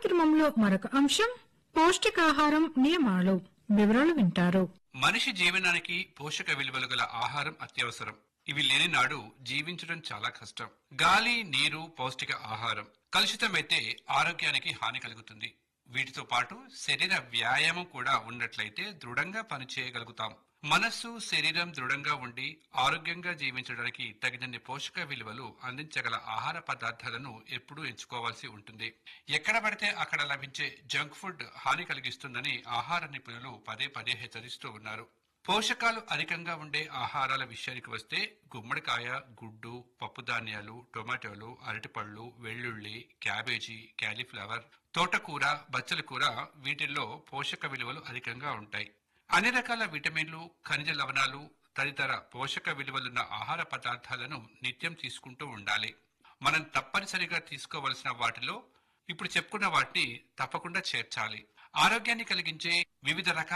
కార్యక్రమంలో మరొక అంశం పౌష్టికాహారం నియమాలు వివరాలు వింటారు మనిషి జీవనానికి పోషక విలువలు గల ఆహారం అత్యవసరం ఇవి లేని నాడు జీవించడం చాలా కష్టం గాలి నీరు పౌష్టిక ఆహారం కలుషితమైతే ఆరోగ్యానికి హాని కలుగుతుంది వీటితో పాటు శరీర వ్యాయామం కూడా ఉన్నట్లయితే దృఢంగా పనిచేయగలుగుతాం మనస్సు శరీరం దృఢంగా ఉండి ఆరోగ్యంగా జీవించడానికి తగినన్ని పోషక విలువలు అందించగల ఆహార పదార్థాలను ఎప్పుడూ ఎంచుకోవాల్సి ఉంటుంది ఎక్కడ పడితే అక్కడ లభించే జంక్ ఫుడ్ హాని కలిగిస్తుందని ఆహార నిపుణులు పదే పదే హెచ్చరిస్తూ ఉన్నారు పోషకాలు అధికంగా ఉండే ఆహారాల విషయానికి వస్తే గుమ్మడికాయ గుడ్డు పప్పుధాన్యాలు టొమాటోలు అరటిపళ్ళు వెల్లుల్లి క్యాబేజీ క్యాలీఫ్లవర్ తోటకూర బచ్చల కూర వీటిల్లో పోషక విలువలు అధికంగా ఉంటాయి అన్ని రకాల విటమిన్లు ఖనిజ లవణాలు తదితర పోషక విలువలున్న ఆహార పదార్థాలను నిత్యం తీసుకుంటూ ఉండాలి మనం తప్పనిసరిగా తీసుకోవలసిన వాటిలో ఇప్పుడు చెప్పుకున్న వాటిని తప్పకుండా చేర్చాలి ఆరోగ్యాన్ని కలిగించే వివిధ రకాల